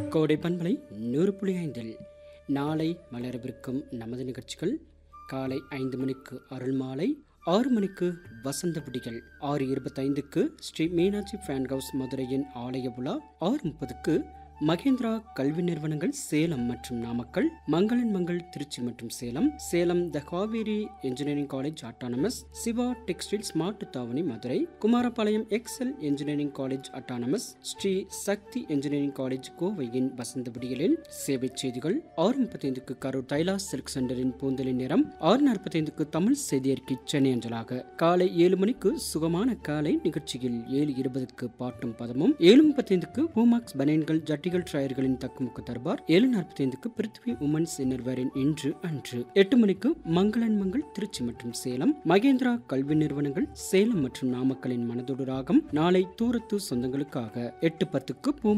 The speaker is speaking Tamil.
கோடை பண்பலை நூறு புள்ளி ஐந்தில் நாளை மலரவிருக்கும் நமது நிகழ்ச்சிகள் காலை ஐந்து மணிக்கு அருள் மாலை ஆறு மணிக்கு வசந்த விடிகள் ஆறு இருபத்தைந்துக்கு ஸ்ரீ மீனாட்சி ஃபேன் ஹவுஸ் மதுரையின் ஆலய விழா ஆறு முப்பதுக்கு மகேந்திரா கல்வி நிறுவனங்கள் சேலம் மற்றும் நாமக்கல் மங்களன் மங்கள் திருச்சி மற்றும் Salem Salem the Kaveri engineering college autonomous Siva textile smart தாவணி Madurai Kumarapalayam Excel engineering college autonomous Sri Sakthi engineering college கோவையின் வசந்த விடியலில் சேவை செய்திகள் ஆறு முப்பத்தைந்துக்கு கரூர் தைலாஸ் சில்க் சென்டரின் பூந்தலின் நேரம் ஆறு நாற்பத்தைந்துக்கு தமிழ் செய்தி அறிக்கை சென்னை அஞ்சலாக காலை ஏழு மணிக்கு சுகமான காலை நிகழ்ச்சியில் ஏழு இருபதுக்கு பாட்டும் பதமும் ஏழு முப்பத்தைந்துக்கு பூமாக்ஸ் பனியன்கள் ஜட்டிகள் ட்ரையர்களின் தக்குமுக்கு தர்பார் ஏழு நாற்பத்தைந்துக்கு பிருத்வி உமன்ஸ் இன்னர்வேரின் இன்று அன்று எட்டு மணிக்கு மங்களன் மங்கள் திருச்சி மற்றும் சேலம் மகேந்திரா கல்வி நிறுவனங்கள் சேலம் மற்றும் நாமக்கலின் மனதோடு ராகம் நாளை தூரத்து சொந்தங்களுக்காக எட்டு பத்துக்கு பூமா